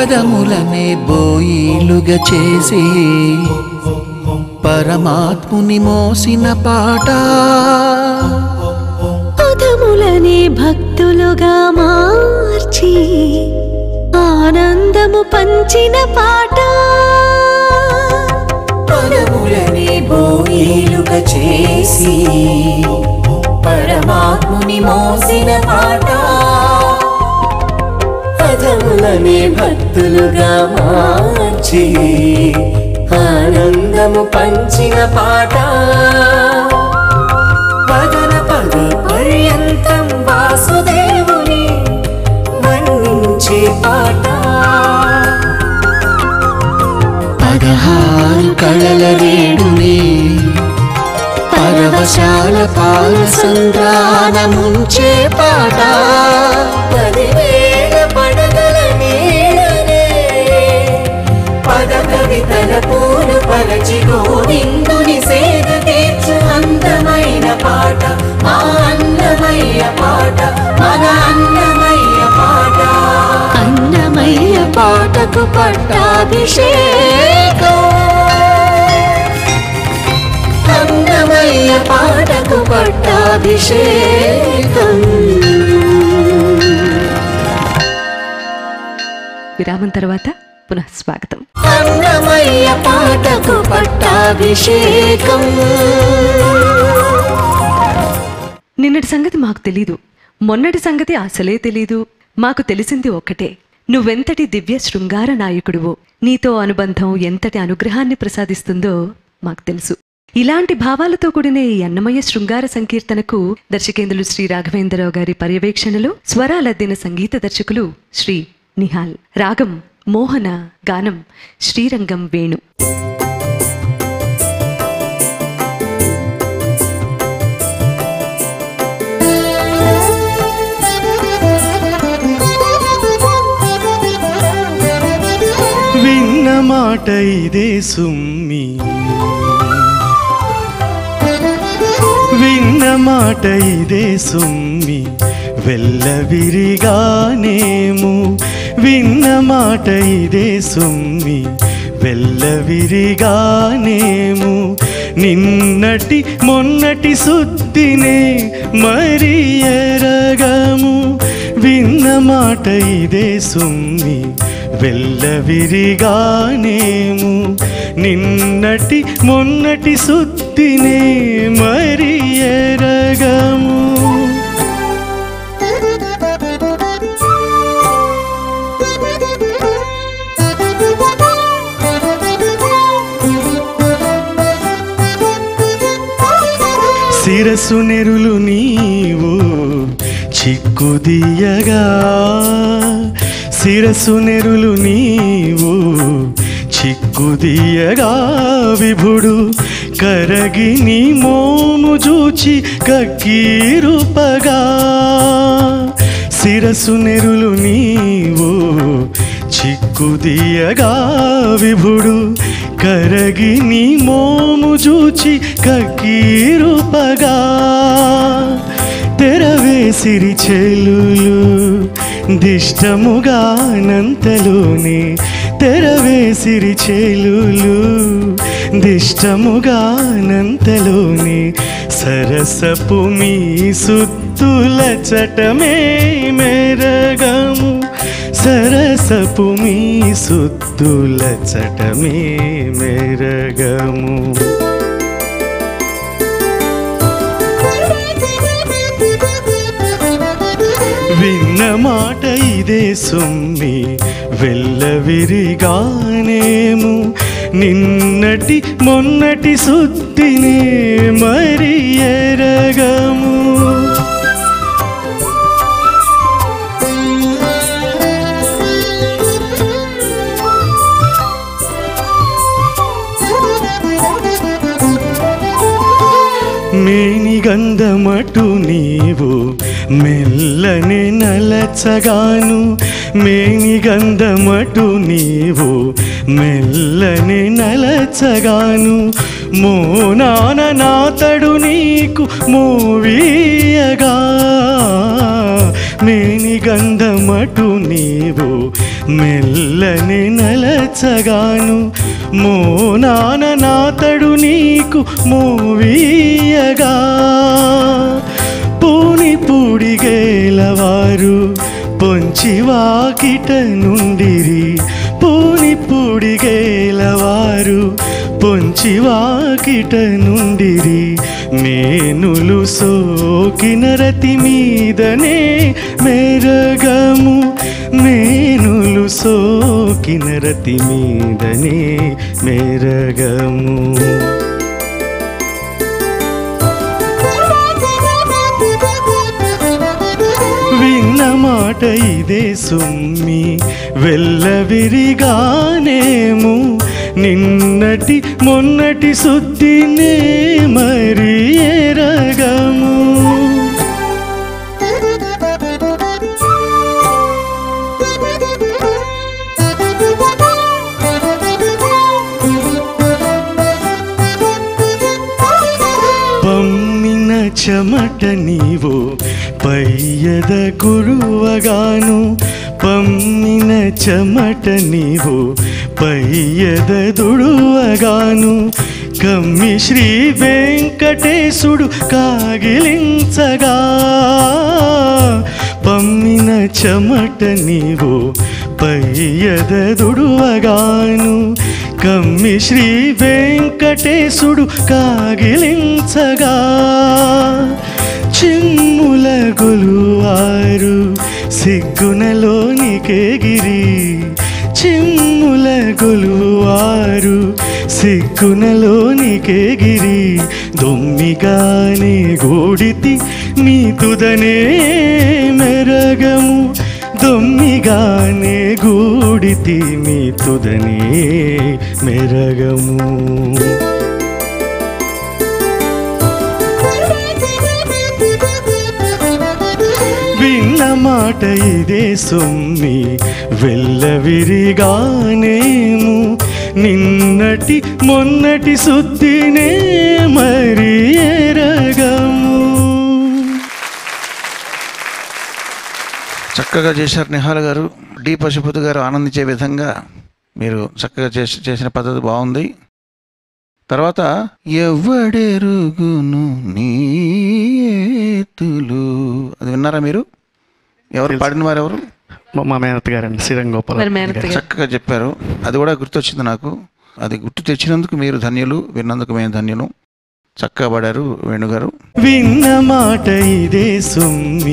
పదములనే బోయిలుగా చేసి పరమాత్ముని మోసిన పాట పదములనే భక్తులుగా మార్చి ఆనందము పంచిన పాట పదములనే బోయిలుగా చేసి పరమాత్ముని మోసిన పాట పదములనే భక్తులుగా మార్చి ఆనందము పంచిన పాట పదన పద పర్యంతం వాసుదేవుని వర్ణించే పాట పదహారు కళల రేడుని పరవశాల పాల సంద్రాన ముంచే పాట పదివేల పడగల నీడనే పద కవితల పూలు పరచి గోవిందుని సేద తీర్చు అందమైన పాట మా అన్నమయ్య పాట మన అన్నమయ్య పాట అన్నమయ్య పాటకు పట్టాభిషేకం అన్నమయ్య పాటకు పట్టాభిషేకం విరామం తర్వాత పునః స్వాగతం అన్నమయ్య పాటకు పట్టాభిషేకం నిన్నటి సంగతి మాకు తెలీదు మొన్నటి సంగతి అసలే తెలీదు మాకు తెలిసింది ఒక్కటే నువ్వెంతటి దివ్య శృంగార నాయకుడివో నీతో అనుబంధం ఎంతటి అనుగ్రహాన్ని ప్రసాదిస్తుందో మాకు తెలుసు ఇలాంటి భావాలతో కూడిన ఈ అన్నమయ్య శృంగార సంకీర్తనకు దర్శకేంద్రులు శ్రీ రాఘవేంద్రరావు గారి పర్యవేక్షణలో స్వరాలద్దిన సంగీత దర్శకులు శ్రీ నిహాల్ రాగం మోహన గానం శ్రీరంగం వేణు విన్న మాట ఇదే సుమ్మి విన్న మాట ఇదే సుమ్మి వెళ్ళవిరిగానేము విన్న మాట ఇదే సుమ్మి వెళ్ళవిరిగానేము నిన్నటి మొన్నటి సుద్దినే మరి ఎరగము విన్న మాట ఇదే సుమ్మి వెళ్ళవిరిగానేము నిన్నటి మొన్నటి సుత్తినే మరి ఎరగము శిరసు నెరులు నీవు చిక్కుదీయగా శిరసు నెరులు నీవు చిక్కుదీయగా విభుడు కరగి నీ మోము చూచి కక్కీరుపగా శిరసు నెరులు నీవు చిక్కుదీయగా విభుడు కరగి నీ మోము చూచి కక్కీరుపగా తెరవేసిరి చెలులు దిష్టముగా నంతలోనే తెరవేసిరి చెలులు దిష్టముగా నంతలోనే సరసపు మీ సుత్తుల చటమే మెరగము సరసపు మీ సుత్తుల చటమే మెరగము విన్న మాట ఇదే సుమ్మి వెళ్ళవిరిగానేము నిన్నటి మొన్నటి సుత్తినే మరి ఎరగము మేని గంధమటు నీవు మెల్లని నలచగాను మేని గంధమటు నీవు మెల్లని నలచగాను మోనాన నాతడు నీకు మోవీయగా మేని గంధమటు నీవు మెల్లని నలచగాను మోనాన నాతడు నీకు మోవీయగా పూని పూడిగేలవారు పొంచి వాకిట నుండిరి పూని పూడిగేలవారు పొంచి వాకిట నుండిరి మేనులు సోకిన రతి మీదనే మెరగము మేనులు సోకిన రతి మీదనే మెరగము విన్న మాట ఇదే సుమ్మి వెళ్ళవిరిగానేము నిన్నటి మొన్నటి సుద్దినే మరి ఎరగము పమ్మిన చెమట నీవు పయ్యద గురువగాను పమ్మిన చెమట నీవు పయ్యద దుడువగాను కమ్మి శ్రీ వెంకటేశుడు కాగిలించగా పమ్మిన చెమట నీవు పయ్యద దుడువగాను కమ్మి శ్రీ వెంకటేశుడు కాగిలించగా చిమ్ముల గొలువారు సిగ్గునలోనికెగిరి చిమ్ముల గొలువారు సిగ్గునలోనికెగిరి దొమ్మిగానే గూడితి నీ తుదనే మెరగము దొమ్మిగానే గూడితి మీ తుదనే మెరగము విన్న మాట ఇదే సొమ్మి వెళ్ళవిరిగానేము నిన్నటి మొన్నటి సుద్దినే మరి ఎరగము చక్కగా చేశారు నిహాల్ గారు డి పశుపతి గారు ఆనందించే విధంగా మీరు చక్కగా చేసి చేసిన పద్ధతి బాగుంది తర్వాత ఎవడెరుగును నీ ఏతులు అది విన్నారా మీరు ఎవరు పాడిన వారు ఎవరు మా- మా మేనత్ గారండి శ్రీరంగ గోపాల్ మరి మేనత్త గారు చక్కగా చెప్పారు అది కూడా గుర్తొచ్చింది నాకు అది గుర్తు తెచ్చినందుకు మీరు ధన్యులు విన్నందుకు మేము ధన్యులు చక్కగా పాడారు వేణుగారు విన్న మాట ఇదే సుమ్మి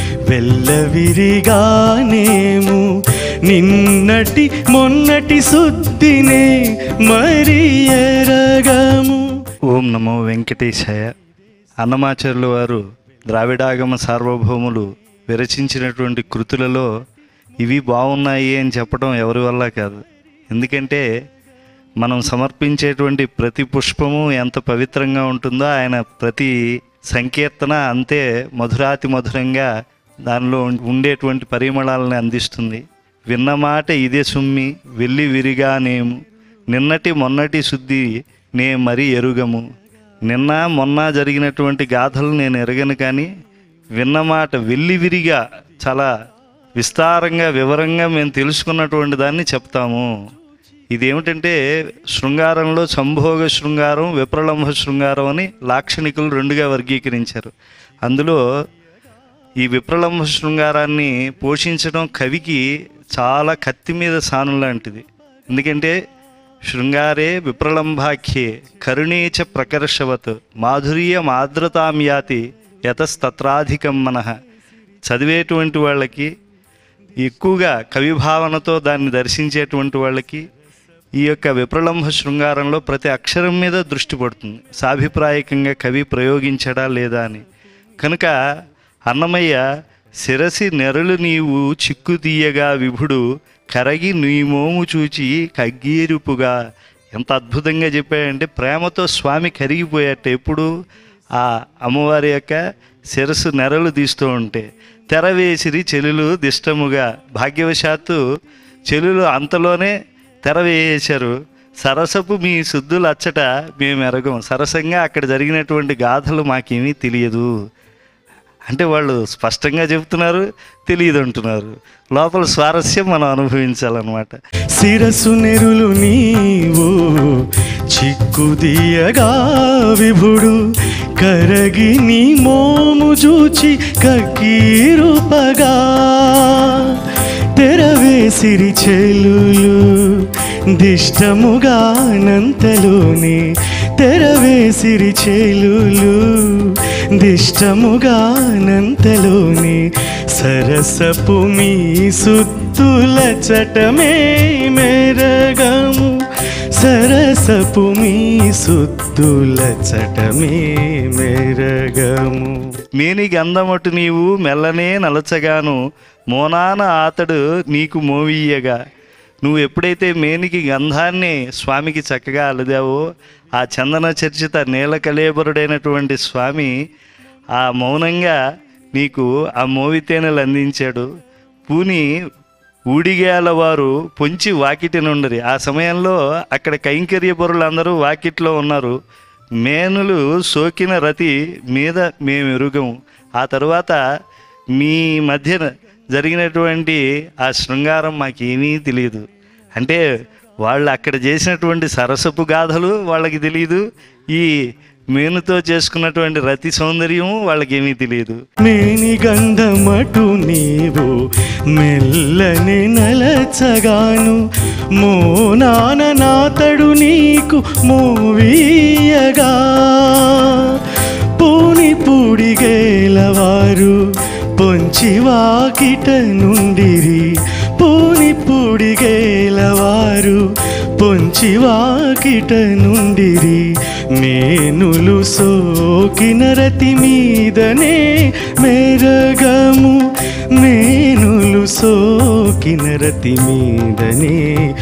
వెళ్ళవిరిగానేము నిన్నటి మొన్నటి సుద్దినే మరి ఎరగము ఓం నమో వెంకటేశాయ అన్నమాచార్యుల వారు ద్రావిడాగమ సార్వభౌములు విరచించినటువంటి కృతులలో ఇవి బాగున్నాయి అని చెప్పడం ఎవరి వల్ల కాదు ఎందుకంటే మనం సమర్పించేటువంటి ప్రతి పుష్పము ఎంత పవిత్రంగా ఉంటుందో ఆయన ప్రతి సంకీర్తన అంతే మధురాతి మధురంగా దానిలో ఉండేటువంటి పరిమళాలను అందిస్తుంది విన్న మాట ఇదే సుమ్మి వెళ్ళి విరిగానేము నిన్నటి మొన్నటి శుద్ధి నే మరి ఎరుగము నిన్న మొన్న జరిగినటువంటి గాథలు నేను ఎరగను కానీ విన్న మాట వెళ్ళి విరిగా చాలా విస్తారంగా వివరంగా మేము తెలుసుకున్నటువంటి దాన్ని చెప్తాము ఇదేమిటంటే శృంగారంలో సంభోగ శృంగారం విప్రలంభ శృంగారం అని లాక్షణికులు రెండుగా వర్గీకరించారు అందులో ఈ విప్రలంభ శృంగారాన్ని పోషించడం కవికి చాలా కత్తి మీద సాను లాంటిది ఎందుకంటే శృంగారే విప్రలంభాఖ్యే కరుణేచ ప్రకర్షవత్ మాధుర్యం ఆర్ద్రతాం యాతి యతస్తత్రాధికం మనః చదివేటువంటి వాళ్ళకి ఎక్కువగా కవిభావనతో దాన్ని దర్శించేటువంటి వాళ్ళకి ఈ యొక్క విప్రలంభ శృంగారంలో ప్రతి అక్షరం మీద దృష్టి పడుతుంది సాభిప్రాయకంగా కవి ప్రయోగించడా లేదా అని కనుక అన్నమయ్య శిరసి నెరలు నీవు చిక్కు తీయగా విభుడు కరగి నీ మోము చూచి కగ్గీరుపుగా ఎంత అద్భుతంగా చెప్పాడంటే ప్రేమతో స్వామి కరిగిపోయాట ఎప్పుడు ఆ అమ్మవారి యొక్క శిరస్సు నెరలు తీస్తూ ఉంటే తెర వేసిరి చెలులు దిష్టముగా భాగ్యవశాత్తు చెలులు అంతలోనే తెర వేసేశారు సరసపు మీ శుద్ధులు అచ్చట మేము ఎరగం సరసంగా అక్కడ జరిగినటువంటి గాథలు మాకేమీ తెలియదు అంటే వాళ్ళు స్పష్టంగా చెప్తున్నారు తెలియదు అంటున్నారు లోపల స్వారస్యం మనం అనుభవించాలన్నమాట శిరసు నెరులు నీవు చిక్కుదీయగా విభుడు కరగి నీ మోము చూచి కక్కీరుపగా తెరవేసిరి చెలులు దిష్టముగా అనంతలోనే తెరవేసిరి చెలులు దిష్టముగా అనంతలోనే సరసపు మీ సుత్తుల చటమే మెరగము సరసపు మీ సుత్తుల చటమే మెరగము మేనికి అందమటు నీవు మెల్లనే నలచగాను మోనాన ఆతడు నీకు మోవీయగా నువ్వు ఎప్పుడైతే మేనికి గంధాన్ని స్వామికి చక్కగా అలదావో ఆ చందన చర్చిత నీల కలేబరుడైనటువంటి స్వామి ఆ మౌనంగా నీకు ఆ మోవితేనెలు అందించాడు పూని ఊడిగేల వారు పొంచి వాకిటి నుండరి ఆ సమయంలో అక్కడ కైంకర్య అందరూ వాకిట్లో ఉన్నారు మేనులు సోకిన రతి మీద మేము ఎరుగము ఆ తరువాత మీ మధ్య జరిగినటువంటి ఆ శృంగారం మాకేమీ తెలియదు అంటే వాళ్ళు అక్కడ చేసినటువంటి సరసపు గాథలు వాళ్ళకి తెలియదు ఈ మేనుతో చేసుకున్నటువంటి రతి సౌందర్యం వాళ్ళకేమీ తెలియదు మేని గంధమటు నీవు మెల్లని నలచగాను మోనాన నాతడు నీకు మోవీయగా పూని పూడిగేలవారు పొంచి వాకిట నుండిరి పూని పూడిగేలవారు పొంచి వాకిట నుండిరి మేనులు సోకిన రతి మీదనే మెరగము మేనులు సోకిన రతి మీదనే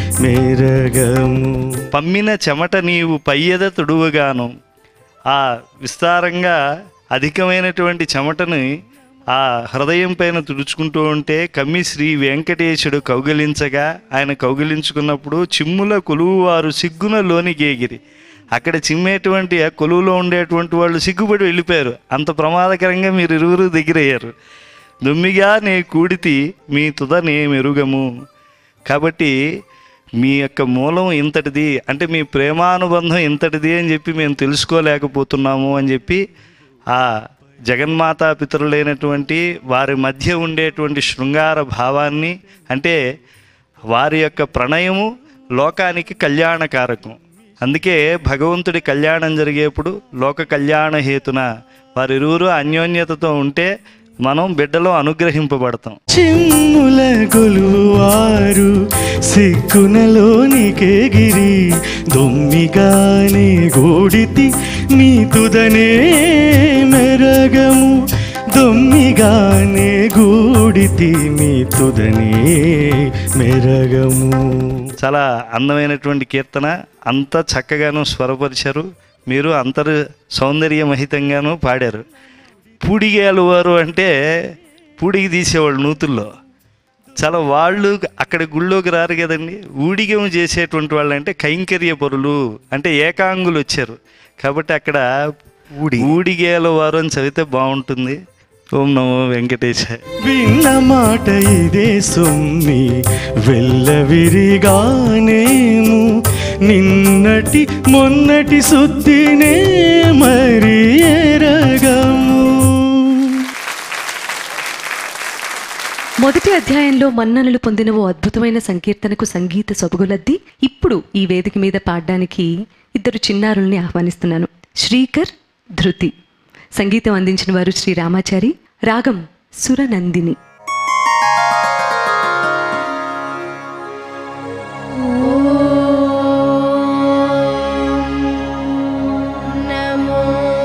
మెరగము పమ్మిన చెమట నీవు పయ్యద తుడువగాను ఆ విస్తారంగా అధికమైనటువంటి చెమటని ఆ హృదయం పైన తుడుచుకుంటూ ఉంటే కమ్మి శ్రీ వెంకటేశుడు కౌగిలించగా ఆయన కౌగిలించుకున్నప్పుడు చిమ్ముల కొలువువారు సిగ్గున లోని గేగిరి అక్కడ చిమ్మేటువంటి ఆ కొలువులో ఉండేటువంటి వాళ్ళు సిగ్గుపడి వెళ్ళిపోయారు అంత ప్రమాదకరంగా మీరు ఇరువురు దగ్గరయ్యారు దుమ్మిగా నే కూడితి మీ తుద నే మెరుగము కాబట్టి మీ యొక్క మూలం ఇంతటిది అంటే మీ ప్రేమానుబంధం ఇంతటిది అని చెప్పి మేము తెలుసుకోలేకపోతున్నాము అని చెప్పి ఆ జగన్మాతా పితరులైనటువంటి వారి మధ్య ఉండేటువంటి శృంగార భావాన్ని అంటే వారి యొక్క ప్రణయము లోకానికి కళ్యాణకారకం అందుకే భగవంతుడి కళ్యాణం జరిగేప్పుడు లోక కళ్యాణ హేతున వారిరువురు అన్యోన్యతతో ఉంటే మనం బిడ్డలో అనుగ్రహింపబడతాం చిమ్ముల గొలువారు సిగ్గునలోనికే గిరి దొమ్మిగానే గోడితి నీ తుదనే మెరగము దొమ్మిగానే గూడితి మీ తుదనే మెరగము చాలా అందమైనటువంటి కీర్తన అంత చక్కగాను స్వరపరిచారు మీరు అంతర్ సౌందర్యమహితంగాను పాడారు పూడిగేలు వారు అంటే పూడికి తీసేవాళ్ళు నూతుల్లో చాలా వాళ్ళు అక్కడ గుళ్ళోకి రారు కదండి ఊడిగం చేసేటువంటి వాళ్ళు అంటే కైంకర్య పరులు అంటే ఏకాంగులు వచ్చారు కాబట్టి అక్కడ ఊడి ఊడిగేల వారు అని చదివితే బాగుంటుంది ఓం నమో వెంకటేశాయ విన్న మాట ఇదే సుమ్మి వెళ్ళవిరిగానేము నిన్నటి మొన్నటి శుద్ధినే మరి ఎరగము మొదటి అధ్యాయంలో మన్ననలు పొందిన ఓ అద్భుతమైన సంకీర్తనకు సంగీత సొబగులద్ది ఇప్పుడు ఈ వేదిక మీద పాడడానికి ఇద్దరు చిన్నారుల్ని ఆహ్వానిస్తున్నాను శ్రీకర్ ధృతి సంగీతం అందించిన వారు శ్రీ రామాచారి రాగం సురనందిని నమో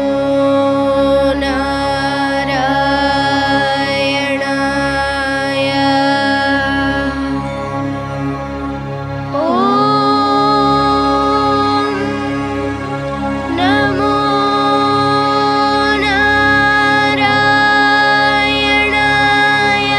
నారాయణాయ ఓం నమో నారాయణాయ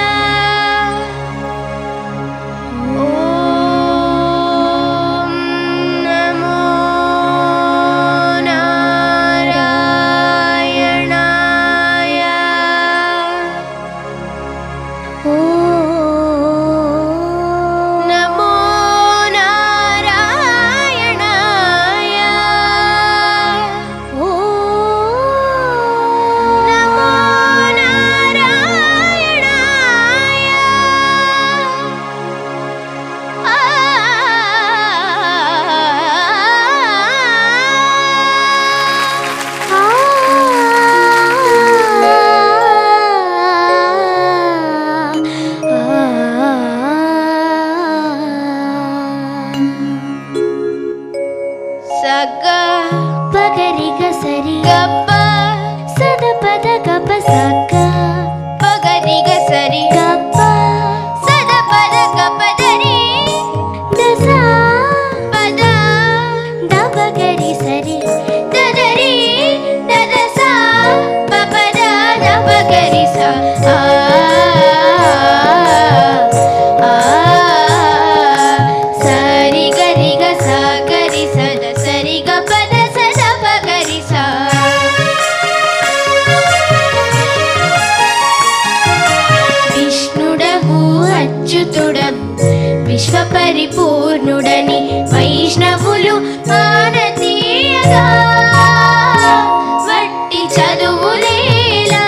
గప్ప సద పద గప సక్క పగరి గ సరి గప్ప సద పద గప దరి దస పద దప గరి సరి దదరి దదస పపద దప గరి స ఆ ఆ సరి గరి గ స గరి సద సరి గ పద సద ప గరి స విష్ణుడవు అచ్యుతుడవు విశ్వ పరిపూర్ణుడని వైష్ణవులు ఆనతీయగా వట్టి చదువులేలా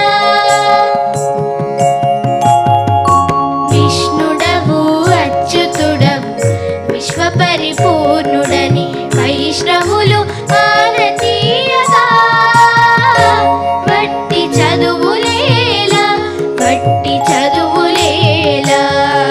విష్ణుడవు అచ్యుతుడవు విశ్వ పరిపూర్ణుడని వైష్ణవులు ఆనతీయగా వట్టి చదువులేలా వట్టి చదువులేలా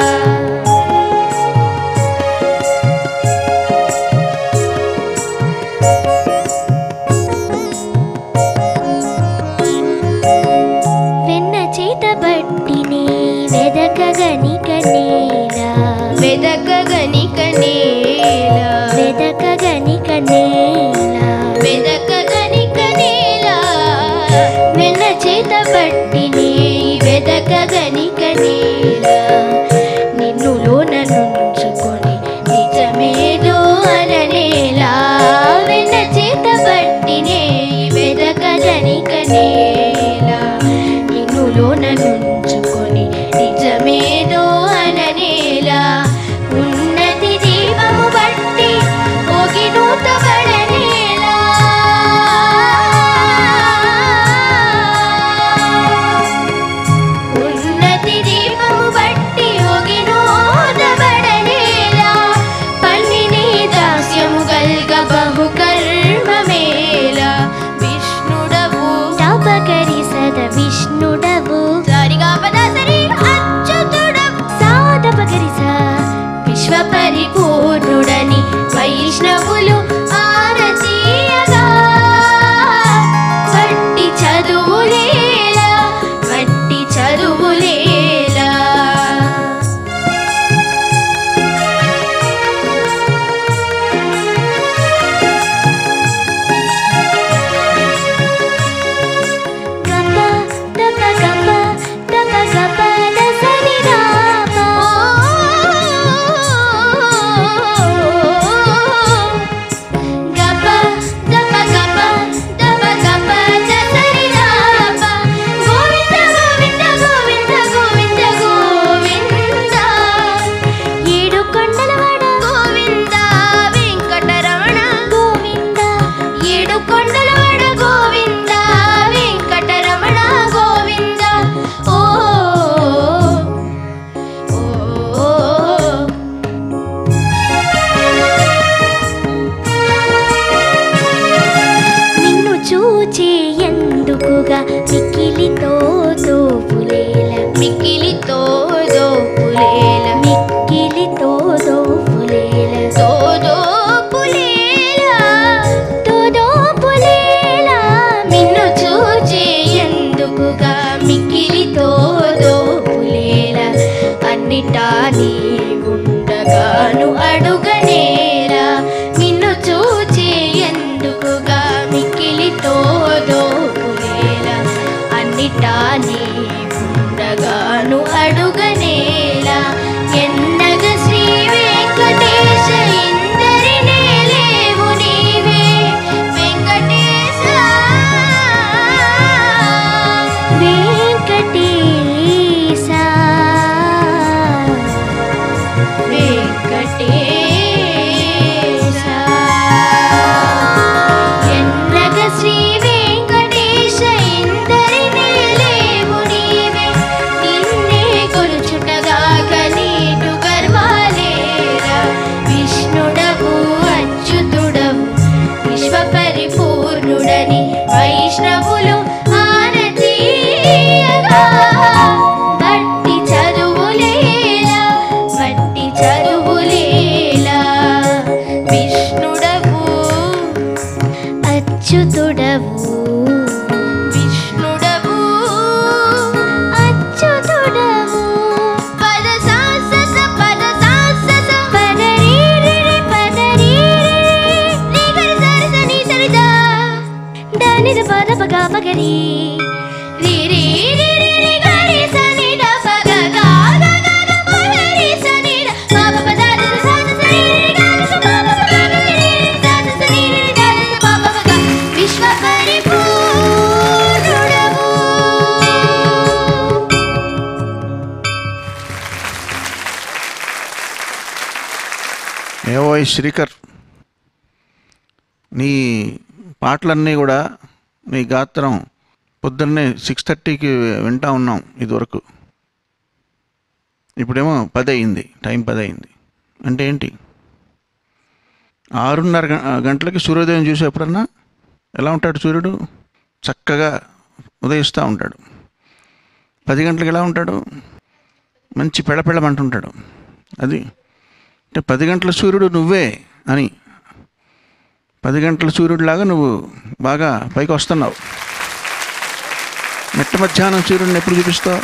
వెన్న చేత బట్టిని వెదకగనిక నేల వెదకగనిక నేల వెదకగనిక నేల వెదకగనిక నేల వెన్న చేత బట్టిని వెదకగనిక నేల నిన్నులోన నుంచుకొని నిజమేదో అననేలా వెన్న చేత బట్టినే వెదకగనిక నేల నిన్నులోన నుంచుకొని నిజమేదో అననేలా ఉన్నతి దీపము బట్టి పోగి నూతబడనేలా ఉన్నతి దీపము బట్టి యోగి నూతబడనేలా పన్నిని దాస్యము గల్గ బహు కర్మమేలా విష్ణుడవు తపకరి సద విష్ణుడవు సరిగా పద సరి అచ్యుతుడవు సాధపకరి స విశ్వ పరిపూర్ణుడని వైష్ణవులు ఆరతీయగా వట్టి చదువులేలా వట్టి చదువులేలా గప దప గప దప గప దసరి రామ గప దప గప దప గప దసరి రామ గోవింద గోవింద గోవింద గోవింద గోవింద ఏడు కొండలవాడ గోవింద వెంకటరమణ గోవింద ఏడు కొండలవాడ గోవింద వెంకటరమణ గోవింద ఓ ఓ నిన్ను చూచే ఎందుకుగా మిక్కిలితో దోపులేల మిక్కిలితో దోపులేల మిక్కిలితో దోపులేల దోదోపులేల దోదోపులేల నిన్ను చూచే ఎందుకుగా మిక్కిలితో దోపులేల అన్నిటా నీ ఉండగాను అడుగనేరా నిన్ను చూచి ఎందుకుగా మిక్కిలితో దోపులేల అన్నిటా నీ ఉండగాను అడుగనేలా ఎన్నగ శ్రీ వెంకటేశ ఇందరినే లేవు నీవే వెంకటేశ వెంకటేశ వెంకటేశ ఎన్నగ శ్రీ వెంకటేశ ఇందరినీ లేవు నీవే నిన్నే కొలుచుటగా కనీటు గర్వాలేరా విష్ణుడవు అచ్యుతుడవు విశ్వ పరిపూర్ణుడని వైష్ణవులు ఆనతీయగా బట్టి చదువులేలా బట్టి చదువులేలా విష్ణుడవు అచ్యుతుడవు పగ పగరి రి రి రి రి రి గరి సని ద పగ గా గా గా గా పగరి సని ద పా ప ప ద ద ద సా స రి రి రి గా రి స పా ప ప గా గా రి రి రి సా స స రి రి రి గా రి స పా ప ప గా విశ్వ పరిపూర్ణుడవు ఏవో ఈ శ్రీకర్ నీ పాటలన్నీ కూడా నీ గాత్రం పొద్దున్నే సిక్స్ థర్టీకి వింటా ఉన్నాం ఇదివరకు ఇప్పుడేమో పది అయింది టైం పది అయింది అంటే ఏంటి ఆరున్నర గ- గంటలకి సూర్యోదయం చూసి ఎప్పుడన్నా ఎలా ఉంటాడు సూర్యుడు చక్కగా ఉదయిస్తూ ఉంటాడు పది గంటలకు ఎలా ఉంటాడు మంచి పెళ్ళపెళ్ళమంటుంటాడు అది అంటే పది గంటల సూర్యుడు నువ్వే అని పది గంటల సూర్యుడిలాగా నువ్వు బాగా పైకి వస్తున్నావు మిట్ట మధ్యాహ్నం సూర్యుడిని ఎప్పుడు చూపిస్తావు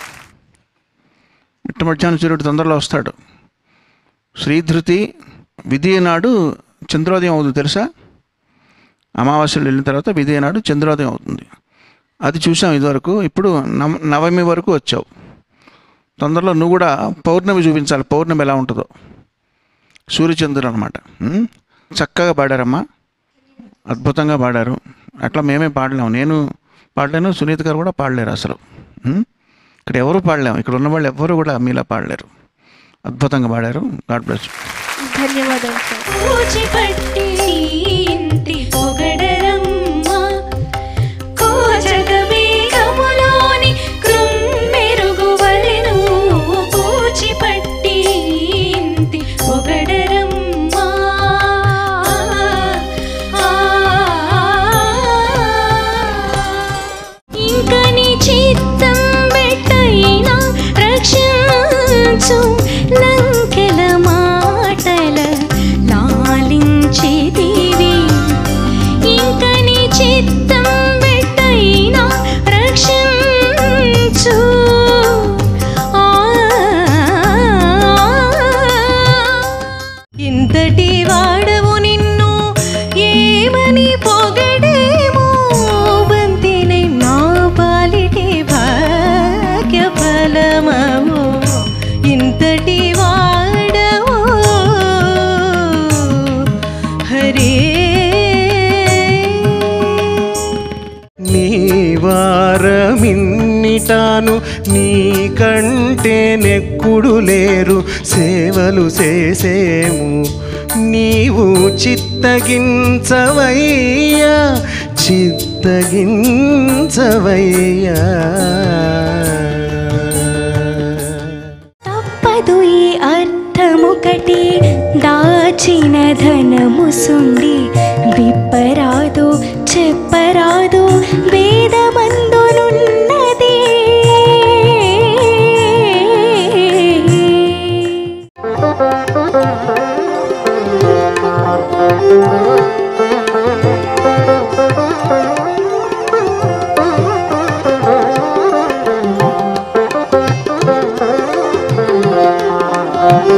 మిట్ట మధ్యాహ్నం సూర్యుడు తొందరలో వస్తాడు శ్రీధృతి విధియ నాడు చంద్రోదయం అవుతుంది తెలుసా అమావాస్యలు వెళ్ళిన తర్వాత విధియ నాడు చంద్రోదయం అవుతుంది అది చూసాం ఇదివరకు ఇప్పుడు నవ నవమి వరకు వచ్చావు తొందరలో నువ్వు కూడా పౌర్ణమి చూపించాలి పౌర్ణమి ఎలా ఉంటుందో సూర్యచంద్రుడు అనమాట చక్కగా పాడారమ్మా అద్భుతంగా పాడారు అట్లా మేమే పాడలేము నేను పాడలేను సునీత గారు కూడా పాడలేరు అసలు ఉమ్? ఇక్కడ ఎవరు పాడలేము ఇక్కడ ఉన్న వాళ్ళు ఎవరు కూడా మీలా పాడలేరు అద్భుతంగా పాడారు గాడ్ బ్లెస్ ధన్యవాదాలు సార్ కూచిపట్టి ఇంటి పొగడరమ్మ కోచక మేఘములోని కృమ్మెరుగువలెను కూచిపట్టి ఇంటి పొగడరమ్మ ఇంక నీ చిత్తం పెట్టైనా రక్షించు లంకెల మాటల లాలించితివి ఇంక నీ చిత్తం పెట్టైనా రక్షించు ఆ ఇంతటి వాడవు నిన్ను ఏమని పొగడేమో బంతిని నా పాలిటి భాగ్య ఫలమము ఇంతటి వాడవు హరే నీ వారమిన్నిటాను నీ కంటే నెక్కుడు లేరు సేవలు చేసేము నీవు చిత్తగించవయ్యా చిత్తగించవయ్యా తప్పదు ఈ అర్థముకటి దాచిన ధనము సుండి విప్పరాదు చెప్పరాదు వేదమందునున్నది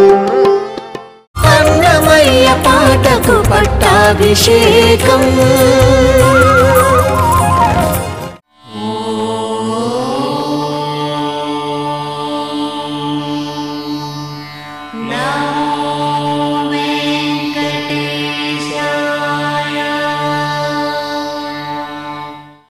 అన్నమయ్య పాటకు పట్టాభిషేకం